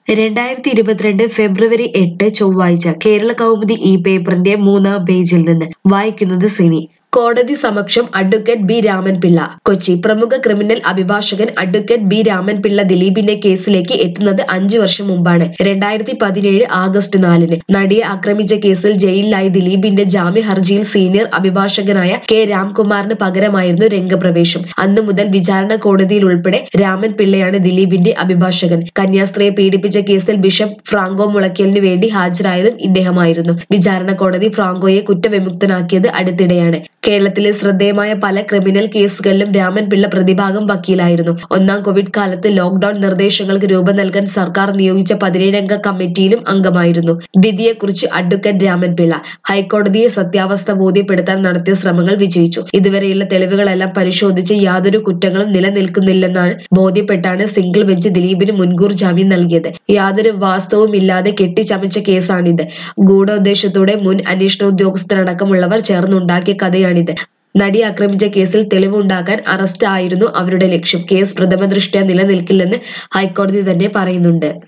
രണ്ടായിരത്തി ഇരുപത്തിരണ്ട് ഫെബ്രുവരി എട്ട് ചൊവ്വാഴ്ച കേരള കൗമുദി ഈ പേപ്പറിന്റെ മൂന്നാം പേജിൽ നിന്ന് വായിക്കുന്നത് സിനി കോടതി സമക്ഷം അഡ്വക്കേറ്റ് ബി രാമൻപിള്ള കൊച്ചി പ്രമുഖ ക്രിമിനൽ അഭിഭാഷകൻ അഡ്വക്കേറ്റ് ബി രാമൻപിള്ള ദിലീപിന്റെ കേസിലേക്ക് എത്തുന്നത് അഞ്ചു വർഷം മുമ്പാണ് രണ്ടായിരത്തി പതിനേഴ് ആഗസ്റ്റ് നാലിന് നടിയെ ആക്രമിച്ച കേസിൽ ജയിലിലായി ദിലീപിന്റെ ജാമ്യ ഹർജിയിൽ സീനിയർ അഭിഭാഷകനായ കെ രാംകുമാറിന് പകരമായിരുന്നു രംഗപ്രവേശം അന്നു മുതൽ വിചാരണ കോടതിയിൽ ഉൾപ്പെടെ രാമൻ പിള്ളയാണ് ദിലീപിന്റെ അഭിഭാഷകൻ കന്യാസ്ത്രീയെ പീഡിപ്പിച്ച കേസിൽ ബിഷപ്പ് ഫ്രാങ്കോ മുളയ്ക്കലിന് വേണ്ടി ഹാജരായതും ഇദ്ദേഹമായിരുന്നു വിചാരണ കോടതി ഫ്രാങ്കോയെ കുറ്റവിമുക്തനാക്കിയത് അടുത്തിടെയാണ് കേരളത്തിലെ ശ്രദ്ധേയമായ പല ക്രിമിനൽ കേസുകളിലും രാമൻ പിള്ള പ്രതിഭാഗം വക്കീലായിരുന്നു ഒന്നാം കോവിഡ് കാലത്ത് ലോക്ഡൌൺ നിർദ്ദേശങ്ങൾക്ക് രൂപം നൽകാൻ സർക്കാർ നിയോഗിച്ച പതിനേഴംഗ കമ്മിറ്റിയിലും അംഗമായിരുന്നു വിധിയെക്കുറിച്ച് അഡ്വക്കേറ്റ് രാമൻ പിള്ള ഹൈക്കോടതിയെ സത്യാവസ്ഥ ബോധ്യപ്പെടുത്താൻ നടത്തിയ ശ്രമങ്ങൾ വിജയിച്ചു ഇതുവരെയുള്ള തെളിവുകളെല്ലാം പരിശോധിച്ച് യാതൊരു കുറ്റങ്ങളും നിലനിൽക്കുന്നില്ലെന്നാണ് ബോധ്യപ്പെട്ടാണ് സിംഗിൾ ബെഞ്ച് ദിലീപിന് മുൻകൂർ ജാമ്യം നൽകിയത് യാതൊരു വാസ്തവവും ഇല്ലാതെ കെട്ടിച്ചമച്ച കേസാണിത് ഗൂഢോദ്ദേശത്തോടെ മുൻ അന്വേഷണ ഉദ്യോഗസ്ഥരടക്കമുള്ളവർ ചേർന്നുണ്ടാക്കിയ കഥയാണിത് നടി ആക്രമിച്ച കേസിൽ തെളിവുണ്ടാക്കാൻ അറസ്റ്റ് ആയിരുന്നു അവരുടെ ലക്ഷ്യം കേസ് പ്രഥമ ദൃഷ്ട്യാ നിലനിൽക്കില്ലെന്ന് ഹൈക്കോടതി തന്നെ പറയുന്നുണ്ട്